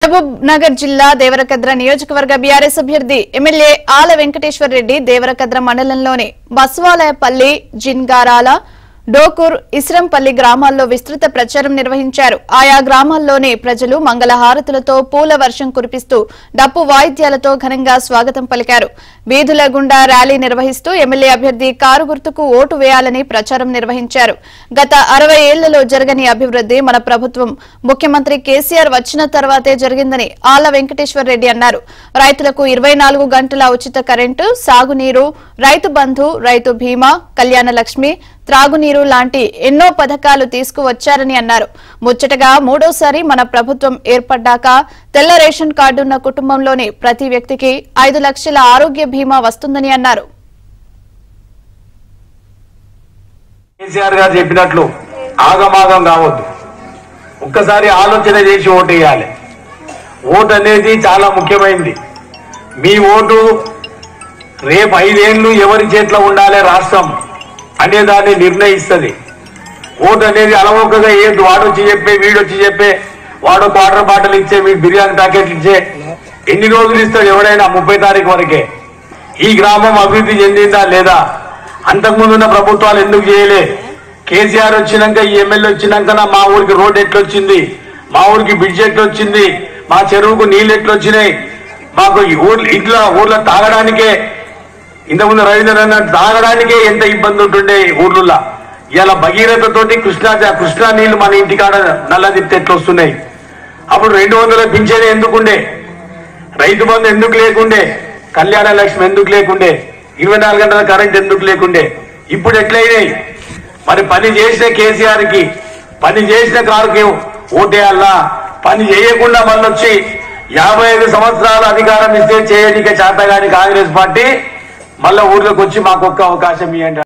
మహబూబ్ నగర్ జిల్లా దేవరకద్ర నియోజకవర్గ బీఆర్ఎస్ అభ్యర్థి ఎమ్మెల్యే ఆల వెంకటేశ్వర్ రెడ్డి దేవరకద్ర మండలంలోని బస్వాలయపల్లి జిన్గారాల డోకూర్ ఇస్రంపల్లి గ్రామాల్లో విస్తృత ప్రచారం నిర్వహించారు ఆయా గ్రామాల్లోని ప్రజలు మంగళహారతులతో పూల వర్షం కురిపిస్తూ డప్పు వాయిద్యాలతో ఘనంగా స్వాగతం పలికారు వీధుల గుండా ర్యాలీ నిర్వహిస్తూ ఎమ్మెల్యే అభ్యర్థి కారు గుర్తుకు ఓటు వేయాలని ప్రచారం నిర్వహించారు గత అరవై ఏళ్లలో జరగని అభివృద్ధి మన ప్రభుత్వం ముఖ్యమంత్రి కేసీఆర్ వచ్చిన తర్వాతే జరిగిందని ఆళ్ల వెంకటేశ్వర్ రెడ్డి అన్నారు రైతులకు ఇరవై నాలుగు గంటల ఉచిత కరెంటు సాగునీరు రైతు బంధు రైతు బీమా కళ్యాణ లక్ష్మి త్రాగునీరు లాంటి ఎన్నో పథకాలు తీసుకువచ్చారని అన్నారు ముచ్చటగా మూడోసారి మన ప్రభుత్వం ఏర్పడ్డాక తెల్ల రేషన్ కార్డున్న కుటుంబంలోని ప్రతి వ్యక్తికి ఐదు లక్షల ఆరోగ్య బీమా వస్తుందని అన్నారు కేసీఆర్ గారు చెప్పినట్లు ఆగమాగం కావద్దు ఒక్కసారి ఆలోచన చేసి ఓటు వేయాలి ఓటు అనేది చాలా ముఖ్యమైనది మీ ఓటు రేపు ఐదేళ్లు ఎవరి చేతిలో ఉండాలి రాష్ట్రం అనే దాన్ని నిర్ణయిస్తుంది ఓటు అనేది అలవోకగా ఏది వాడొచ్చి చెప్పే వీడొచ్చి చెప్పే వాడు ఒక వాటర్ బాటిల్ ఇచ్చే వీడు బిర్యానీ ప్యాకెట్ ఇచ్చే ఎన్ని రోజులు ఇస్తాడు ఎవడైనా ముప్పై తారీఖు వరకే ఈ గ్రామం అభివృద్ధి చెందిందా లేదా అంతకుముందు ఉన్న ప్రభుత్వాలు ఎందుకు చేయలే కేసీఆర్ వచ్చినాక ఈ ఎమ్మెల్యే వచ్చినాక మా ఊరికి రోడ్ ఎట్లొచ్చింది మా ఊరికి బ్రిడ్జ్ ఎట్లొచ్చింది మా చెరువుకు నీళ్ళు ఎట్లొచ్చినాయి మాకు ఈ ఊర్ల ఇంట్లో ఊర్లో తాగడానికే ఇంతకుముందు రవీంద్ర అన్నట్టు తాగడానికే ఎంత ఇబ్బంది ఉంటుండే ఊర్లలో ఇలా భగీరథ తోటి కృష్ణా కృష్ణా నీళ్లు మన ఇంటికాడ నల్ల తిప్పితే ఎట్లా వస్తున్నాయి అప్పుడు రెండు వందల పింఛన్ ఎందుకుండే రైతు బంధు ఎందుకు లేకుండే కళ్యాణ లక్ష్మి ఎందుకు లేకుండే ఇరవై నాలుగు గంటల కరెంట్ ఎందుకు లేకుండే ఇప్పుడు ఎట్లయినాయి మరి పని చేసిన కేసీఆర్ కి పని చేసిన కారుకి ఓటేయాలా పని చేయకుండా మళ్ళీ వచ్చి యాభై ఐదు సంవత్సరాలు అధికారం ఇస్తే చేయనిక చేతగాని కాంగ్రెస్ పార్టీ మళ్ళా ఊర్లోకి వచ్చి మాకు ఒక్క అవకాశం ఇవ్వండి